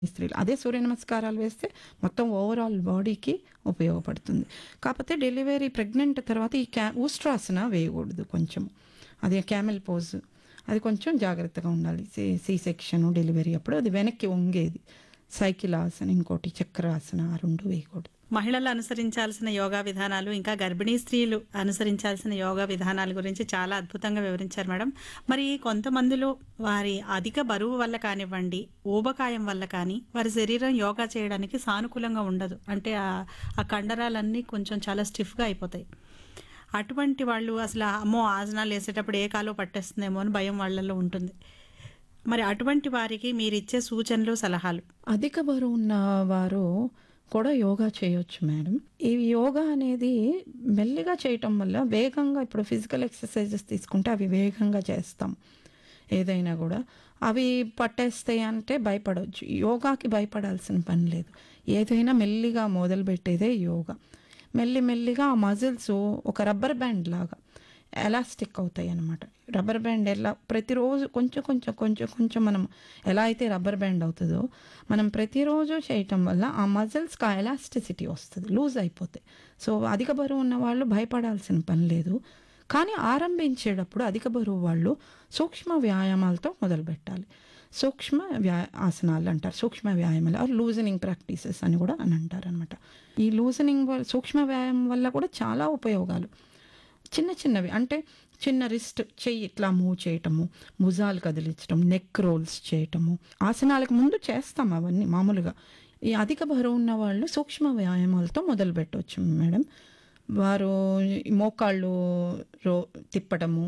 స్త్రీలు అదే సూర్య నమస్కారాలు వేస్తే మొత్తం ఓవరాల్ బాడీకి ఉపయోగపడుతుంది కాకపోతే డెలివరీ ప్రెగ్నెంట్ తర్వాత ఈ క్యా ఊస్ట్రాసన వేయకూడదు కొంచెం అది క్యామెల్ పోజ్ అది కొంచెం జాగ్రత్తగా ఉండాలి సి సి సెక్షన్ డెలివరీ అప్పుడు అది వెనక్కి వంగేది సైకిల్ ఆసన ఇంకోటి చక్రాసన ఆ రెండు వేయకూడదు మహిళలు అనుసరించాల్సిన యోగా విధానాలు ఇంకా గర్భిణీ స్త్రీలు అనుసరించాల్సిన యోగా విధానాల గురించి చాలా అద్భుతంగా వివరించారు మేడం మరి కొంతమందిలో వారి అధిక బరువు వల్ల కానివ్వండి ఊబకాయం వల్ల కానీ వారి శరీరం యోగా చేయడానికి సానుకూలంగా ఉండదు అంటే ఆ- ఆ కండరాలన్నీ కొంచెం చాలా స్టిఫ్గా అయిపోతాయి అటువంటి వాళ్ళు అసలు అమ్మో ఆసనాలు వేసేటప్పుడు ఏ కాలో పట్టేస్తుందేమో అని భయం వాళ్ళలో ఉంటుంది మరి అటువంటి వారికి మీరు ఇచ్చే సూచనలు సలహాలు అధిక బరువు ఉన్న వారు కూడా యోగా చేయొచ్చు మేడం ఈ యోగా అనేది మెల్లిగా చేయటం వల్ల వేగంగా ఇప్పుడు ఫిజికల్ ఎక్సర్సైజెస్ తీసుకుంటే అవి వేగంగా చేస్తాం ఏదైనా కూడా అవి పట్టేస్తాయి అంటే భయపడవచ్చు యోగాకి భయపడాల్సిన పని లేదు ఏదైనా మెల్లిగా మొదలుపెట్టేదే యోగా మెల్లి మెల్లిగా ఆ మజిల్స్ ఒక రబ్బర్ బ్యాండ్ లాగా ఎలాస్టిక్ అవుతాయి అన్నమాట రబ్బర్ బ్యాండ్ ఎలా ప్రతిరోజు కొంచెం కొంచెం కొంచెం కొంచెం మనం ఎలా అయితే రబ్బర్ బ్యాండ్ అవుతుందో మనం ప్రతిరోజు చేయటం వల్ల ఆ మజిల్స్కి ఆ ఎలాస్టిసిటీ వస్తుంది లూజ్ అయిపోతాయి సో అధిక బరువు ఉన్న వాళ్ళు భయపడాల్సిన పని లేదు కానీ ఆరంభించేటప్పుడు అధిక బరువు వాళ్ళు సూక్ష్మ వ్యాయామాలతో మొదలు పెట్టాలి సూక్ష్మ వ్యా ఆసనాలు అంటారు సూక్ష్మ వ్యాయామాలు ఆర్ లూజనింగ్ ప్రాక్టీసెస్ అని కూడా అని అంటారు అనమాట ఈ లూజనింగ్ వల్ల సూక్ష్మ వ్యాయామం వల్ల కూడా చాలా ఉపయోగాలు చిన్న చిన్నవి అంటే చిన్న రిస్ట్ చెయ్యి ఇట్లా మూవ్ చేయటము భుజాలు కదిలించడం నెక్ రోల్స్ చేయటము ఆసనాలకు ముందు చేస్తాం అవన్నీ మామూలుగా ఈ అధిక బరువు ఉన్న వాళ్ళు సూక్ష్మ వ్యాయామాలతో మొదలు పెట్టవచ్చు మేడం వారు ఈ మోకాళ్ళు రో తిప్పటము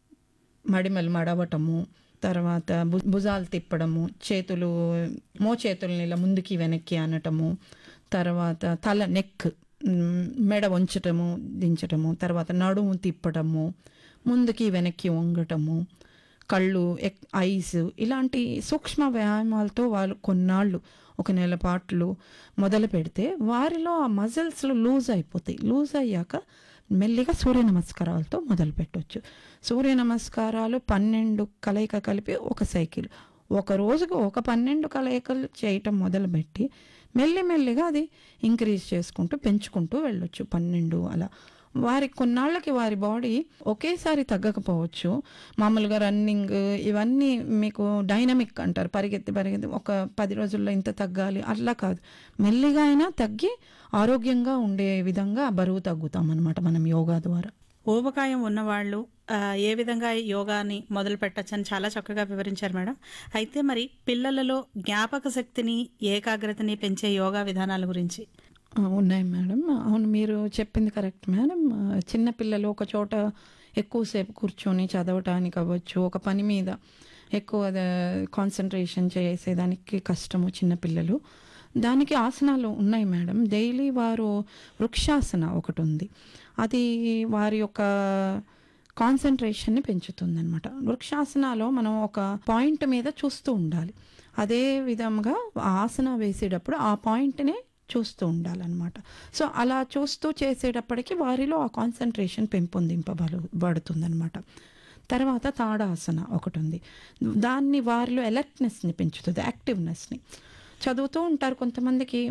మడిమలు మడవటము తర్వాత భు- భుజాలు తిప్పడము చేతులు మోచేతుల్ని ఇలా ముందుకి వెనక్కి అనటము తర్వాత తల నెక్ మ్, మెడ వంచటము దించటము తర్వాత నడుము తిప్పటము ముందుకి వెనక్కి వంగటము కళ్ళు ఎక్ ఐస్ ఇలాంటి సూక్ష్మ వ్యాయామాలతో వాళ్ళు కొన్నాళ్ళు ఒక నెల పాట్లు మొదలు పెడితే వారిలో ఆ మజిల్స్లు లూజ్ అయిపోతాయి లూజ్ అయ్యాక మెల్లిగా సూర్య నమస్కారాలతో మొదలు పెట్టవచ్చు సూర్య నమస్కారాలు పన్నెండు కలయిక కలిపి ఒక సైకిల్ ఒక రోజుకు ఒక పన్నెండు కలయికలు చేయటం మొదలుపెట్టి మెల్లి మెల్లిగా అది ఇంక్రీజ్ చేసుకుంటూ పెంచుకుంటూ వెళ్ళొచ్చు పన్నెండు అలా వారి కొన్నాళ్ళకి వారి బాడీ ఒకేసారి తగ్గకపోవచ్చు మామూలుగా రన్నింగ్ ఇవన్నీ మీకు డైనమిక్ అంటారు పరిగెత్తి పరిగెత్తి ఒక పది రోజుల్లో ఇంత తగ్గాలి అట్లా కాదు మెల్లిగా అయినా తగ్గి ఆరోగ్యంగా ఉండే విధంగా బరువు తగ్గుతాం అనమాట మనం యోగా ద్వారా ఊబకాయం ఉన్నవాళ్ళు ఆ, ఏ విధంగా ఈ యోగాని మొదలు పెట్టచ్చని చాలా చక్కగా వివరించారు మేడం అయితే మరి పిల్లలలో జ్ఞాపక శక్తిని ఏకాగ్రతని పెంచే యోగా విధానాల గురించి ఆ, ఉన్నాయి మేడం అవును మీరు చెప్పింది కరెక్ట్ మేడం ఆ, చిన్నపిల్లలు ఒక చోట ఎక్కువసేపు కూర్చొని చదవటానికి అవ్వచ్చు ఒక పని మీద ఎక్కువ కాన్సన్ట్రేషన్ చేసేదానికి కష్టము చిన్నపిల్లలు దానికి ఆసనాలు ఉన్నాయి మేడం డైలీ వారు వృక్షాసన ఒకటి ఉంది అది వారి యొక్క కాన్సన్ట్రేషన్ని పెంచుతుందన్నమాట వృక్షాసనాలో మనం ఒక పాయింట్ మీద చూస్తూ ఉండాలి అదే విధంగా ఆసన వేసేటప్పుడు ఆ పాయింట్నే చూస్తూ ఉండాలన్నమాట సో అలా చూస్తూ చేసేటప్పటికి వారిలో ఆ కాన్సన్ట్రేషన్ పెంపొందింపబడు పడుతుందన్నమాట తర్వాత తాడాసన ఒకటి ఉంది దాన్ని వారిలో అలర్ట్నెస్ని పెంచుతుంది యాక్టివ్నెస్ని చదువుతూ ఉంటారు కొంతమందికి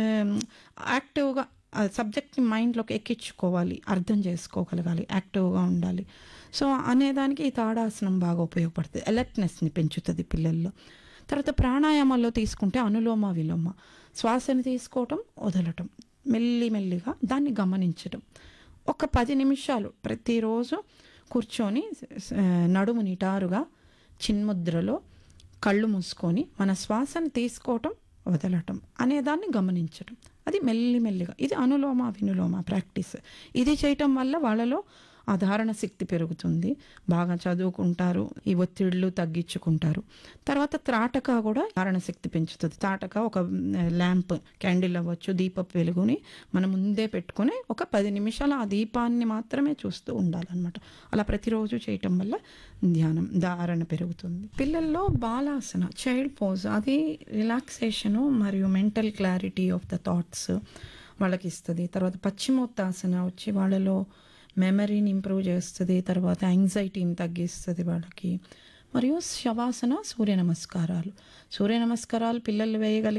యాక్టివ్గా ఆ సబ్జెక్ట్ని మైండ్లోకి ఎక్కించుకోవాలి అర్థం చేసుకోగలగాలి యాక్టివ్గా ఉండాలి సో అనేదానికి ఈ తాడాసనం బాగా ఉపయోగపడుతుంది అలర్ట్నెస్ని పెంచుతుంది పిల్లల్లో తర్వాత ప్రాణాయామాల్లో తీసుకుంటే అనులోమ విలోమ శ్వాసని తీసుకోవటం వదలటం మెల్లి మెల్లిగా దాన్ని గమనించటం ఒక పది నిమిషాలు ప్రతిరోజు కూర్చొని స- నడుము నిటారుగా చిన్ముద్రలో కళ్ళు మూసుకొని మన శ్వాసను తీసుకోవటం వదలటం అనేదాన్ని గమనించటం అది మెల్లి మెల్లిగా ఇది అనులోమ వినులోమ ప్రాక్టీస్ ఇది చేయటం వల్ల వాళ్ళలో ఆ ధారణ శక్తి పెరుగుతుంది బాగా చదువుకుంటారు ఈ ఒత్తిళ్ళు తగ్గించుకుంటారు తర్వాత త్రాటక కూడా ధారణ శక్తి పెంచుతుంది త్రాటక ఒక ల్యాంప్ క్యాండిల్ అవ్వచ్చు దీపపు వెలుగుని మనం ముందే పెట్టుకొని ఒక పది నిమిషాలు ఆ దీపాన్ని మాత్రమే చూస్తూ ఉండాలన్నమాట అలా ప్రతిరోజు చేయటం వల్ల ధ్యానం ధారణ పెరుగుతుంది పిల్లల్లో బాలాసన చైల్డ్ పోజ్ అది రిలాక్సేషను మరియు mental clarity of the thoughts వాళ్ళకి ఇస్తుంది తర్వాత పశ్చిమోత్తాసన వచ్చి వాళ్ళలో మెమరీని ఇంప్రూవ్ చేస్తుంది తర్వాత యాంగ్జైటీని తగ్గిస్తుంది వాళ్ళకి మరియు శవాసన సూర్య నమస్కారాలు సూర్య నమస్కారాలు పిల్లలు వేయగలిగితే